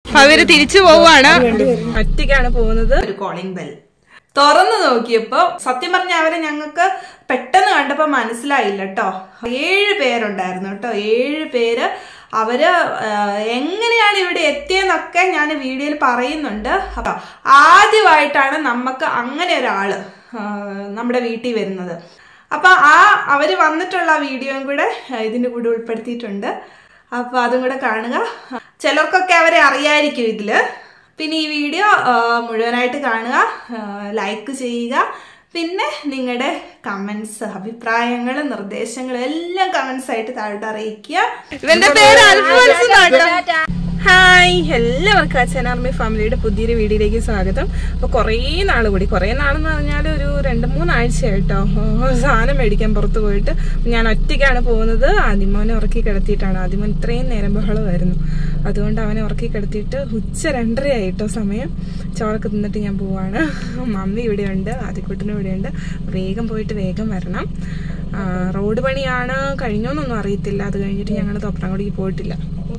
അവര് തിരിച്ചു പോവാണ് ഒറ്റയ്ക്കാണ് പോകുന്നത് ഒരു കോളിംഗ് ബെൽ തുറന്നു നോക്കിയപ്പോ സത്യം പറഞ്ഞ അവരെ ഞങ്ങൾക്ക് പെട്ടെന്ന് കണ്ടപ്പോ മനസ്സിലായില്ല കേട്ടോ ഏഴ് പേരുണ്ടായിരുന്നു കേട്ടോ ഏഴ് പേര് അവര് ആ, എങ്ങനെയാണ് ഇവിടെ എത്തിയെന്നൊക്കെ ഞാൻ വീഡിയോയിൽ പറയുന്നുണ്ട് അപ്പൊ ആദ്യമായിട്ടാണ് നമുക്ക് അങ്ങനെ ഒരാള് ആ, നമ്മുടെ വീട്ടിൽ വരുന്നത് അപ്പൊ ആ അവര് വന്നിട്ടുള്ള വീഡിയോയും കൂടെ ആ, ഇതിന്റെ കൂടെ ഉൾപ്പെടുത്തിയിട്ടുണ്ട് അപ്പൊ അതും കൂടെ കാണുക ചിലർക്കൊക്കെ അവരെ അറിയായിരിക്കും ഇതില് പിന്നെ ഈ വീഡിയോ ആ, മുഴുവനായിട്ട് കാണുക ലൈക്ക് ചെയ്യുക പിന്നെ നിങ്ങളുടെ കമന്റ്സ് അഭിപ്രായങ്ങൾ നിർദ്ദേശങ്ങൾ എല്ലാം കമന്റ്സ് ആയിട്ട് താഴോട്ട് അറിയിക്കുക ഇവന്റെ പേര് അൽഫോൻസ് എന്നാട്ടോ. ഹായ് എല്ലാവർക്കും അച്ഛൻ ആർമി ഫാമിലിയുടെ പുതിയൊരു വീഡിയോയിലേക്ക് സ്വാഗതം അപ്പൊ കുറേ നാൾ കൂടി കുറേ നാളെന്ന് പറഞ്ഞാൽ ഒരു രണ്ട് മൂന്നാഴ്ചയായിട്ടോ സാധനം മേടിക്കാൻ പുറത്ത് പോയിട്ട് ഞാൻ ഒറ്റയ്ക്കാണ് പോകുന്നത് ആദ്യമോനെ ഉറക്കി കിടത്തിയിട്ടാണ് ആദ്യമോൻ ഇത്രയും നേരം ബഹളമായിരുന്നു അതുകൊണ്ട് അവനെ ഉറക്കി കിടത്തിയിട്ട് ഉച്ച രണ്ടരയായിട്ടോ സമയം ചോറൊക്കെ തിന്നിട്ട് ഞാൻ പോവാണ് മമ്മി ഇവിടെയുണ്ട് ആദ്യക്കുട്ടനും ഇവിടെയുണ്ട് വേഗം പോയിട്ട് വേഗം വരണം ആ, റോഡ് പണിയാണ് കഴിഞ്ഞോന്നൊന്നും അറിയത്തില്ല അത് കഴിഞ്ഞിട്ട് ഞങ്ങൾ തോപ്രാങ്കുടിക്ക് പോയിട്ടില്ല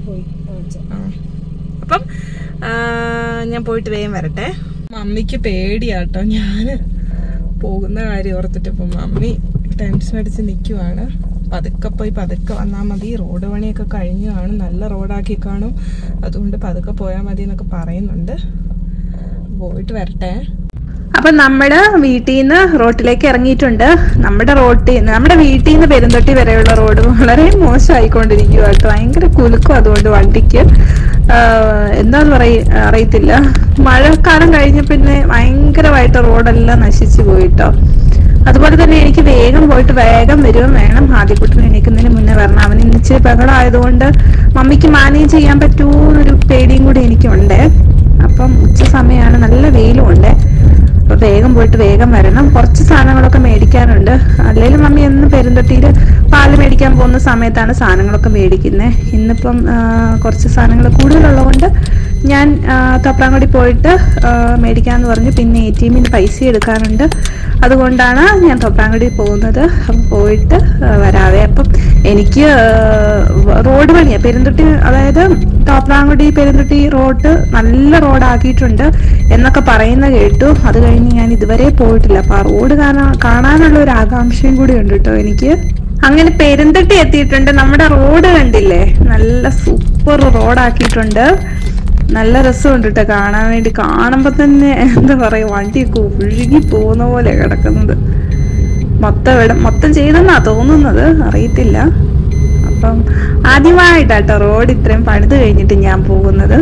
ആ. അപ്പം ആ, ഞാൻ പോയിട്ട് വേഗം വരട്ടെ മമ്മിക്ക് പേടിയാട്ടോ ഞാന് പോകുന്ന കാര്യം ഓർത്തിട്ട് ഇപ്പം മമ്മി ടെൻഷൻ അടിച്ച് നിൽക്കുവാണ് പതുക്കെ പോയി പതുക്കെ വന്നാൽ മതി റോഡ് പണിയൊക്കെ കഴിഞ്ഞു കാണും നല്ല റോഡാക്കി കാണും അതുകൊണ്ട് പതുക്കെ പോയാൽ മതി എന്നൊക്കെ പറയുന്നുണ്ട് പോയിട്ട് വരട്ടെ അപ്പൊ നമ്മുടെ വീട്ടിൽ നിന്ന് റോട്ടിലേക്ക് ഇറങ്ങിയിട്ടുണ്ട് നമ്മുടെ റോട്ടിൽ നമ്മുടെ വീട്ടിൽ നിന്ന് പെരുന്തൊട്ടി വരെയുള്ള റോഡ് വളരെ മോശമായിക്കൊണ്ടിരിക്കുക കേട്ടോ ഭയങ്കര കുലുക്കും അതുകൊണ്ട് വണ്ടിക്ക് ആഹ് എന്താന്ന് പറയ അറിയത്തില്ല മഴക്കാലം കഴിഞ്ഞ പിന്നെ ഭയങ്കരമായിട്ട് റോഡെല്ലാം നശിച്ചു പോയിട്ടോ അതുപോലെ തന്നെ എനിക്ക് വേഗം പോയിട്ട് വേഗം വരുകയും വേണം ആദ്യക്കുട്ടിന് എണീക്കുന്നതിന് മുന്നേ വരണം അവന് ഇന്ന് ഇച്ചിരി ബഹളമായതുകൊണ്ട് മമ്മിക്ക് മാനേജ് ചെയ്യാൻ പറ്റുമോന്നൊരു പേടിയും കൂടി എനിക്കുണ്ട് അപ്പം ഉച്ച സമയമാണ് നല്ല വെയിലും ഉണ്ട് അപ്പൊ വേഗം പോയിട്ട് വേഗം വരണം കുറച്ച് സാധനങ്ങളൊക്കെ മേടിക്കാനുണ്ട് അല്ലെങ്കിലും മമ്മി എന്ന് പെരുന്തൊട്ടിയിൽ പാല് മേടിക്കാൻ പോകുന്ന സമയത്താണ് സാധനങ്ങളൊക്കെ മേടിക്കുന്നത് ഇന്നിപ്പം ആ, കുറച്ച് സാധനങ്ങൾ കൂടുതലുള്ളതുകൊണ്ട് ഞാൻ ആ, തോപ്രാങ്കുടി പോയിട്ട് ആ, മേടിക്കാന്ന് പറഞ്ഞു പിന്നെ എ ടി എമ്മിന് പൈസ എടുക്കാനുണ്ട് അതുകൊണ്ടാണ് ഞാൻ തോപ്രാങ്കുടി പോകുന്നത് അപ്പം പോയിട്ട് ആ, വരാവേ അപ്പം എനിക്ക് ആ, റോഡ് പണിയാണ് പെരുന്തൊട്ടി അതായത് തോപ്രാങ്കുടി പെരുന്തൊട്ടി റോഡ് നല്ല റോഡാക്കിയിട്ടുണ്ട് എന്നൊക്കെ പറയുന്ന കേട്ടു അത് കഴിഞ്ഞ് ഞാൻ ഇതുവരെ പോയിട്ടില്ല അപ്പൊ ആ റോഡ് കാണാൻ കാണാനുള്ള ഒരു ആകാംക്ഷയും കൂടി ഉണ്ട് കേട്ടോ എനിക്ക് അങ്ങനെ പെരുന്തട്ടി എത്തിയിട്ടുണ്ട് നമ്മുടെ റോഡ് കണ്ടില്ലേ നല്ല സൂപ്പർ റോഡാക്കിയിട്ടുണ്ട് നല്ല രസമുണ്ട് കേട്ടോ കാണാൻ വേണ്ടി കാണുമ്പോ തന്നെ എന്താ പറയാ വണ്ടിയൊക്കെ ഒഴുകി പോകുന്ന പോലെ കിടക്കുന്നത് മൊത്തം ഇവിടെ മൊത്തം ചെയ്തെന്നാ തോന്നുന്നത് അറിയത്തില്ല അപ്പം ആദ്യമായിട്ടാട്ടോ റോഡ് ഇത്രയും പണിത് കഴിഞ്ഞിട്ട് ഞാൻ പോകുന്നത്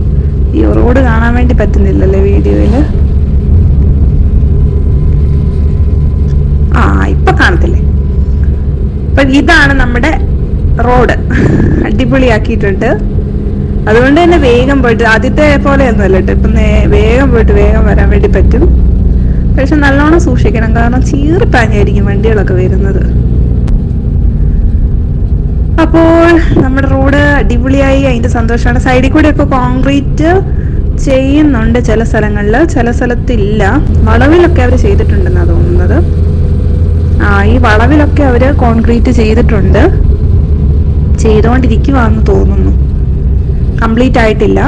ഈ റോഡ് കാണാൻ വേണ്ടി പറ്റുന്നില്ലല്ലേ വീഡിയോയില് ആ ഇപ്പൊ കാണത്തില്ലേ അപ്പൊ ഇതാണ് നമ്മുടെ റോഡ് അടിപൊളിയാക്കിയിട്ടുണ്ട് അതുകൊണ്ട് തന്നെ വേഗം പോയിട്ട് ആദ്യത്തെ പോലെ ഒന്നുമല്ല കേട്ടോ ഇപ്പൊ നേ- വേഗം പോയിട്ട് വേഗം വരാൻ വേണ്ടി പറ്റും പക്ഷെ നല്ലോണം സൂക്ഷിക്കണം കാരണം ചീറിപ്പാഞ്ഞായിരിക്കും വണ്ടികളൊക്കെ വരുന്നത് അപ്പോൾ നമ്മുടെ റോഡ് അടിപൊളിയായി അതിന്റെ സന്തോഷമാണ് സൈഡിൽ കൂടെ ഒക്കെ കോൺക്രീറ്റ് ചെയ്യുന്നുണ്ട് ചില സ്ഥലങ്ങളിൽ ചില സ്ഥലത്തില്ല വളവിലൊക്കെ അവർ ചെയ്തിട്ടുണ്ടെന്നാണ് തോന്നുന്നത് ആ ഈ വളവിലൊക്കെ അവര് കോൺക്രീറ്റ് ചെയ്തിട്ടുണ്ട് ചെയ്തുകൊണ്ടിരിക്കുവാന്ന് തോന്നുന്നു കംപ്ലീറ്റ് ആയിട്ടില്ല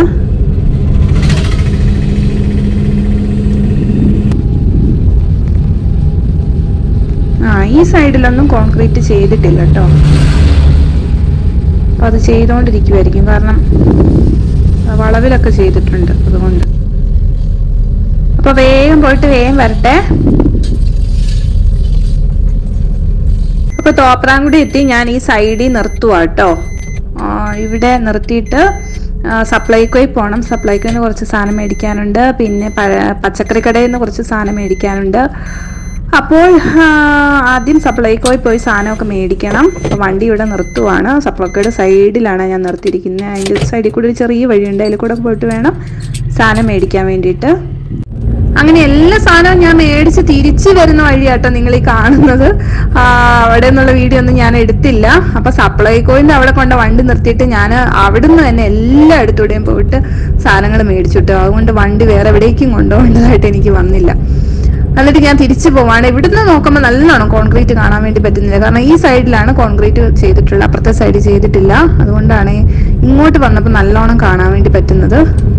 ആ ഈ സൈഡിലൊന്നും കോൺക്രീറ്റ് ചെയ്തിട്ടില്ല കേട്ടോ അപ്പൊ അത് ചെയ്തുകൊണ്ടിരിക്കുമായിരിക്കും കാരണം ആ വളവിലൊക്കെ ചെയ്തിട്ടുണ്ട് അതുകൊണ്ട് അപ്പൊ വേഗം പോയിട്ട് വേഗം വരട്ടെ അപ്പൊ തോപ്രാങ്കുടി എത്തി ഞാൻ ഈ സൈഡിൽ നിർത്തുക കേട്ടോ ഇവിടെ നിർത്തിയിട്ട് ആ, സപ്ലൈക്കോയിൽ പോകണം സപ്ലൈക്കോയിൽ കുറച്ച് സാധനം മേടിക്കാനുണ്ട് പിന്നെ പഴ- പച്ചക്കറി കടയിൽ നിന്ന് കുറച്ച് സാധനം മേടിക്കാനുണ്ട് അപ്പോൾ ആ, ആദ്യം സപ്ലൈക്കോയിൽ പോയി സാധനമൊക്കെ മേടിക്കണം അപ്പോൾ വണ്ടി ഇവിടെ നിർത്തുവാണ് സപ്ലൈക്കോയുടെ സൈഡിലാണ് ഞാൻ നിർത്തിയിരിക്കുന്നത് അതിൻ്റെ സൈഡിൽ കൂടി ഒരു ചെറിയ വഴിയുണ്ട് അതിൽ കൂടെ പോയിട്ട് വേണം സാധനം മേടിക്കാൻ വേണ്ടിയിട്ട് അങ്ങനെ എല്ലാ സാധനവും ഞാൻ മേടിച്ച് തിരിച്ചു വരുന്ന വഴിയാട്ടോ നിങ്ങൾ ഈ കാണുന്നത് ആ, അവിടെ നിന്നുള്ള വീഡിയോ ഒന്നും ഞാൻ എടുത്തില്ല അപ്പൊ സപ്ലൈകോയിന്റെ അവിടെ കൊണ്ട വണ്ടി നിർത്തിയിട്ട് ഞാൻ അവിടുന്ന് തന്നെ എല്ലായിടത്തൂടെയും പോയിട്ട് സാധനങ്ങൾ മേടിച്ചിട്ടു അതുകൊണ്ട് വണ്ടി വേറെ എവിടേക്കും കൊണ്ടുപോകേണ്ടതായിട്ട് എനിക്ക് വന്നില്ല എന്നിട്ട് ഞാൻ തിരിച്ചു പോവാണ് ഇവിടുന്ന് നോക്കുമ്പോൾ നല്ലോണം കോൺക്രീറ്റ് കാണാൻ വേണ്ടി പറ്റുന്നില്ല കാരണം ഈ സൈഡിലാണ് കോൺക്രീറ്റ് ചെയ്തിട്ടുള്ളത് അപ്പുറത്തെ സൈഡ് ചെയ്തിട്ടില്ല അതുകൊണ്ടാണ് ഇങ്ങോട്ട് വന്നപ്പോൾ നല്ലോണം കാണാൻ വേണ്ടി പറ്റുന്നത്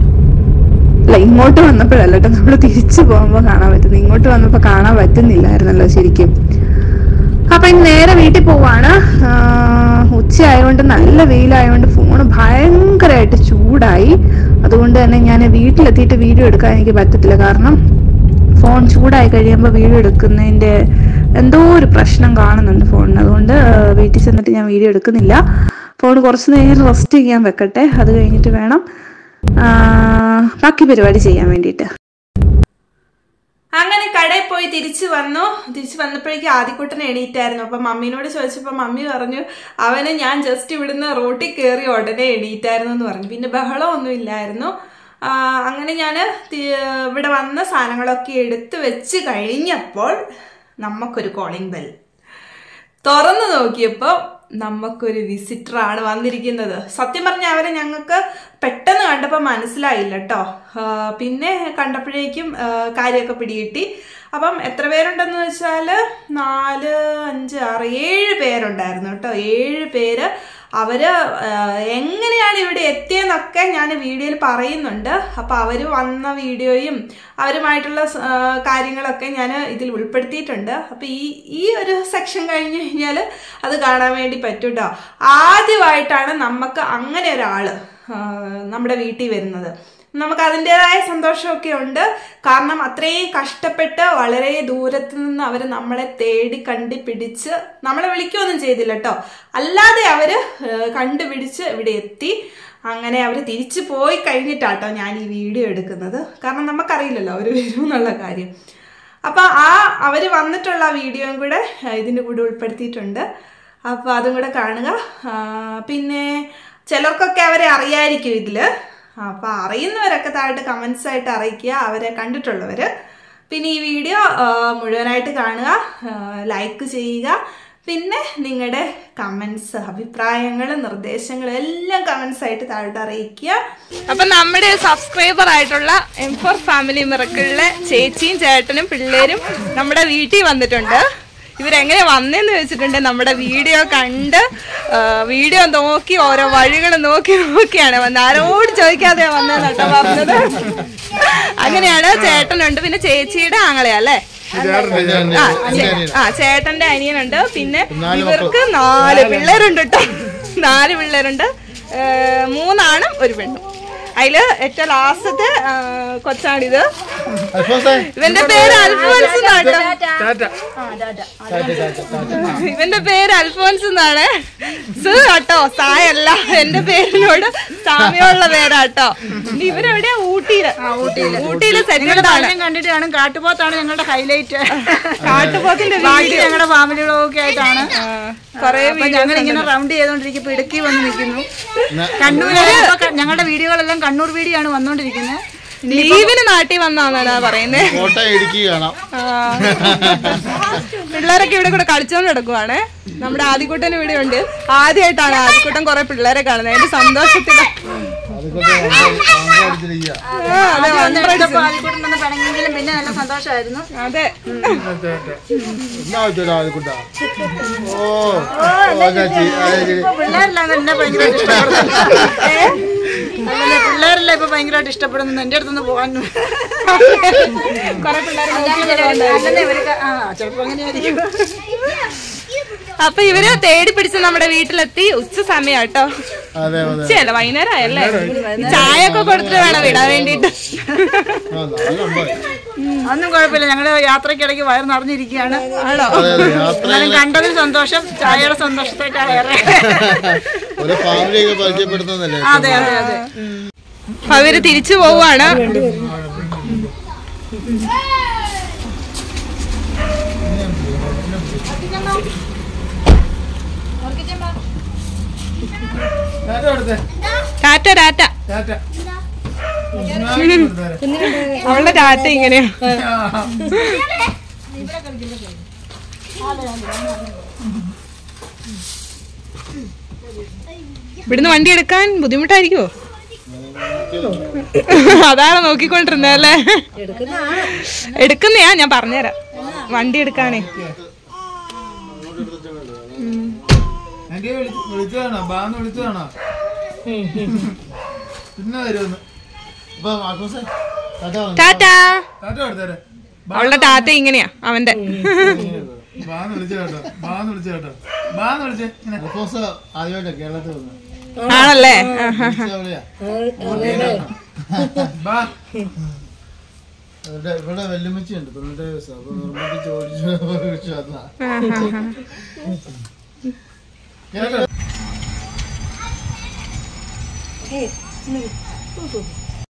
അല്ല ഇങ്ങോട്ട് വന്നപ്പോഴല്ല കേട്ടോ നമ്മൾ തിരിച്ചു പോകുമ്പോൾ കാണാൻ പറ്റുന്നത് ഇങ്ങോട്ട് വന്നപ്പോൾ കാണാൻ പറ്റുന്നില്ലായിരുന്നല്ലോ ശരിക്കും അപ്പൊ ഇനി നേരെ വീട്ടിൽ പോവാണ് ഉച്ച ആയതുകൊണ്ട് നല്ല വെയിലായതുകൊണ്ട് ഫോൺ ഭയങ്കരമായിട്ട് ചൂടായി അതുകൊണ്ട് തന്നെ ഞാൻ വീട്ടിലെത്തിയിട്ട് വീഡിയോ എടുക്കാൻ എനിക്ക് പറ്റത്തില്ല കാരണം ഫോൺ ചൂടായി കഴിയുമ്പോൾ വീഡിയോ എടുക്കുന്നതിന്റെ എന്തോ ഒരു പ്രശ്നം കാണുന്നുണ്ട് ഫോണിന് അതുകൊണ്ട് ആ, വീട്ടിൽ ചെന്നിട്ട് ഞാൻ വീഡിയോ എടുക്കുന്നില്ല ഫോൺ കുറച്ച് നേരം റെസ്റ്റ് ചെയ്യാൻ വെക്കട്ടെ അത് കഴിഞ്ഞിട്ട് വേണം ആ, ബാക്കി പരിപാടി ചെയ്യാൻ വേണ്ടിയിട്ട് അങ്ങനെ കടയിൽ പോയി തിരിച്ചു വന്നു തിരിച്ചു വന്നപ്പോഴേക്കും ആദ്യക്കുട്ടൻ എണീറ്റായിരുന്നു അപ്പൊ മമ്മീനോട് ചോദിച്ചപ്പോ മമ്മി പറഞ്ഞു അവന് ഞാൻ ജസ്റ്റ് ഇവിടുന്ന് റോട്ടിൽ കയറി ഉടനെ എണീറ്റായിരുന്നു എന്ന് പറഞ്ഞു പിന്നെ ബഹളമൊന്നും ഇല്ലായിരുന്നു ആ, അങ്ങനെ ഞാൻ ഇവിടെ വന്ന സാധനങ്ങളൊക്കെ എടുത്തു വെച്ച് കഴിഞ്ഞപ്പോൾ നമുക്കൊരു കോളിംഗ് ബെൽ തുറന്നു നോക്കിയപ്പോൾ നമുക്കൊരു വിസിറ്റർ ആണ് വന്നിരിക്കുന്നത് സത്യം പറഞ്ഞ അവരെ ഞങ്ങൾക്ക് പെട്ടെന്ന് കണ്ടപ്പോൾ മനസ്സിലായില്ല കേട്ടോ പിന്നെ കണ്ടപ്പോഴേക്കും ആ, കാര്യമൊക്കെ പിടികിട്ടി അപ്പം എത്ര പേരുണ്ടെന്ന് വെച്ചാൽ നാല് അഞ്ച് ആറ് ഏഴ് പേരുണ്ടായിരുന്നു കേട്ടോ ഏഴ് പേര് അവര് ആ, എങ്ങനെയാണ് ഇവിടെ എത്തിയെന്നൊക്കെ ഞാൻ വീഡിയോയിൽ പറയുന്നുണ്ട് അപ്പൊ അവര് വന്ന വീഡിയോയും അവരുമായിട്ടുള്ള സ- ആ, കാര്യങ്ങളൊക്കെ ഞാൻ ഇതിൽ ഉൾപ്പെടുത്തിയിട്ടുണ്ട് അപ്പൊ ഈ ഈ ഒരു സെക്ഷൻ കഴിഞ്ഞ് കഴിഞ്ഞാൽ അത് കാണാൻ വേണ്ടി പറ്റും കേട്ടോ ആദ്യമായിട്ടാണ് നമുക്ക് അങ്ങനെ ഒരാള് ആ, നമ്മുടെ വീട്ടിൽ വരുന്നത് നമുക്ക് അതിൻ്റെതായ സന്തോഷമൊക്കെ ഉണ്ട് കാരണം അത്രയും കഷ്ടപ്പെട്ട് വളരെ ദൂരത്ത് നിന്ന് അവർ നമ്മളെ തേടി കണ്ടുപിടിച്ച് നമ്മളെ വിളിക്കുകയൊന്നും ചെയ്തില്ല കേട്ടോ അല്ലാതെ അവർ കണ്ടുപിടിച്ച് ഇവിടെ എത്തി അങ്ങനെ അവർ തിരിച്ചു പോയി കഴിഞ്ഞിട്ടാട്ടോ ഞാൻ ഈ വീഡിയോ എടുക്കുന്നത് കാരണം നമുക്കറിയില്ലല്ലോ അവർ വരും എന്നുള്ള കാര്യം അപ്പൊ ആ അവർ വന്നിട്ടുള്ള വീഡിയോയും കൂടെ ആ, ഇതിന്റെ കൂടെ ഉൾപ്പെടുത്തിയിട്ടുണ്ട് അപ്പൊ അതും കൂടെ കാണുക ആ, പിന്നെ ചിലർക്കൊക്കെ അവരെ അറിയായിരിക്കും ഇതില് അപ്പൊ അറിയുന്നവരൊക്കെ താഴെ കമന്റ്സ് ആയിട്ട് അറിയിക്കുക അവരെ കണ്ടിട്ടുള്ളവര് പിന്നെ ഈ വീഡിയോ ആ, മുഴുവനായിട്ട് കാണുക ലൈക്ക് ചെയ്യുക പിന്നെ നിങ്ങളുടെ കമന്റ്സ് അഭിപ്രായങ്ങൾ നിർദ്ദേശങ്ങൾ എല്ലാം കമന്റ്സ് ആയിട്ട് താഴോട്ട് അറിയിക്കുക അപ്പൊ നമ്മുടെ സബ്സ്ക്രൈബർ ആയിട്ടുള്ള എം ഫോർ ഫാമിലി മിറക്കിളിലെ ചേച്ചിയും ചേട്ടനും പിള്ളേരും നമ്മുടെ വീട്ടിൽ വന്നിട്ടുണ്ട് ഇവരെങ്ങനെ വന്നെന്ന് വെച്ചിട്ടുണ്ട് നമ്മുടെ വീഡിയോ കണ്ട് ആ, വീഡിയോ നോക്കി ഓരോ വഴികൾ നോക്കി നോക്കിയാണ് വന്നത് ആരോട് ചോദിക്കാതെ വന്നതെന്ന് കേട്ടോ പറഞ്ഞത് അങ്ങനെയാണ് ചേട്ടനുണ്ട് പിന്നെ ചേച്ചിയുടെ ആങ്ങളെയാ അല്ലേ ആ, ചേ- ആ ചേട്ടന്റെ അനിയനുണ്ട് പിന്നെ ഇവർക്ക് നാല് പിള്ളേരുണ്ട് കേട്ടോ നാല് പിള്ളേരുണ്ട് ഏ, മൂന്നാണും ഒരു പെണ്ണും അതില് ഏറ്റവും ലാസ്റ്റത്തെ ആ, കൊച്ചാണിത് ഇവന്റെ പേര് അൽഫോൻസ് എന്നാട്ടോ ഇവന്റെ പേര് അൽഫോൻസ് എന്നാണ് സു കേട്ടോ സായല്ല എന്റെ പേരിനോട് സാമ്യമുള്ള പേരാട്ടോ ഇവരെവിടെയാ ഊട്ടിയില് ഊട്ടിയില് സെറ്റിൽഡ് ആണ് പലരും കണ്ടിട്ട് കാണും കാട്ടുപോത്താണ് ഞങ്ങളുടെ ഹൈലൈറ്റ് കാട്ടുപോത്തിന്റെ ബാക്കി ഞങ്ങളുടെ ഫാമിലികളൊക്കെ ആയിട്ടാണ് കൊറേ അപ്പൊ ഞങ്ങൾ ഇങ്ങനെ റൗണ്ട് ചെയ്തോണ്ടിരിക്കും ഇപ്പൊ ഇടുക്കി വന്ന് നിൽക്കുന്നു കണ്ണൂര് ഇപ്പൊ ക- ഞങ്ങളുടെ വീഡിയോകളെല്ലാം കണ്ണൂർ വീഡിയോ ആണ് വന്നോണ്ടിരിക്കുന്നത് ലീവിന് നാട്ടിൽ വന്നാന്നാണ് പറയുന്നത് കോട്ടയം ഇടുക്കി കാണാം പിള്ളേരൊക്കെ ഇവിടെ കൂടെ കളിച്ചോണ്ട് കിടക്കുവാണ് നമ്മുടെ ആദ്യക്കൂട്ടൻ ഇവിടെ ഉണ്ട് ആദ്യമായിട്ടാണ് ആദ്യക്കൂട്ടൻ കുറെ പിള്ളേരെ കാണുന്നത് അതിന്റെ സന്തോഷത്തില് അതുകൊണ്ട് വമ്പ അടിച്ചിരിക്കുക ആ, അതെ, വന്നപ്പോഴേക്കും. ആദ്യക്കൂട്ടം വന്ന് പണങ്ങിയെങ്കിലും പിന്നെ നല്ല സന്തോഷമായിരുന്നു അതെ എന്നാ പറ്റൂല ആദ്യക്കുട്ടാ ഓ ഓ ചാച്ചി അതെ ശരി പിള്ളേരെല്ലാം എന്നെ ഭയങ്കരമായിട്ട് ഇഷ്ടപ്പെടുന്നു അതല്ലേ പിള്ളേരെല്ലാം ഇപ്പൊ ഭയങ്കരമായിട്ട് ഇഷ്ടപ്പെടുന്നു എന്റെ അടുത്തുനിന്ന് പോകാൻ കുറെ പിള്ളേരെ അല്ലെന്നേ ഇവർക്ക് ആ ചിലപ്പോ അങ്ങനെയായിരിക്കും അപ്പൊ ഇവര് തേടി പിടിച്ച് നമ്മുടെ വീട്ടിലെത്തി ഉച്ച സമയം കേട്ടോ അതെ അതെ ഉച്ചയല്ല വൈകുന്നേരം ആയല്ലേ ചായ ഒക്കെ കൊടുത്തിട്ട് വേണം വിടാൻ വേണ്ടിട്ട് ആ നാലുണ്ട് ഒന്നും കുഴപ്പമില്ല ഞങ്ങളുടെ യാത്രക്കിടയ്ക്ക് വയറ് നിറഞ്ഞിരിക്കുകയാണ് ആണോ അതെ അതെ യാത്ര എന്നാലും കണ്ടതിൽ സന്തോഷം ചായയുടെ സന്തോഷത്തേക്കാണ് ഏറെ ഒരു ഫാമിലിയൊക്കെ പരിചയപ്പെടുത്തുന്നല്ലേ അതെ അതെ അതെ അപ്പൊ അവര് തിരിച്ചു പോവാണ് ടാറ്റ ടാറ്റ അവളുടെ ടാറ്റ ഇങ്ങനെയാ ഇവിടുന്ന് വണ്ടി എടുക്കാൻ ബുദ്ധിമുട്ടായിരിക്കുമോ അതാണ് നോക്കിക്കൊണ്ടിരുന്നല്ലേ എടുക്കുന്നയാ ഞാൻ പറഞ്ഞുതരാം വണ്ടി എടുക്കാനേ ആന്റിയെ വിളിച്ച് വിളിച്ചതാണോ ബാന്ന് വിളിച്ചതാണോ പിന്നെ വരുമെന്ന് ഇപ്പൊ ആത്മസേ അതാ വന്നു. ടാറ്റാ ടാറ്റ കൊടുത്തേരെ അവളുടെ ടാറ്റ ഇങ്ങനെയാ അവന്റെ ബാന്ന് വിളിച്ചു കേട്ടോ ബാന്ന് വിളിച്ചു കേട്ടോ ബാന്ന് വിളിച്ചേ ഇങ്ങനെ അൽഫോൻസ് ആദ്യമായിട്ടാ കേരളത്തിൽ വന്നു ആണല്ലേ എവിടെയാ ബാ ഇവിടെ ഇവിടെ വെല്ലുമിച്ചുണ്ട് തൊണ്ണൂറ്റേഴ് ദിവസം അപ്പൊ നിർബന്ധിച്ച് ഓടിച്ചു വന്നാ കേട്ടോ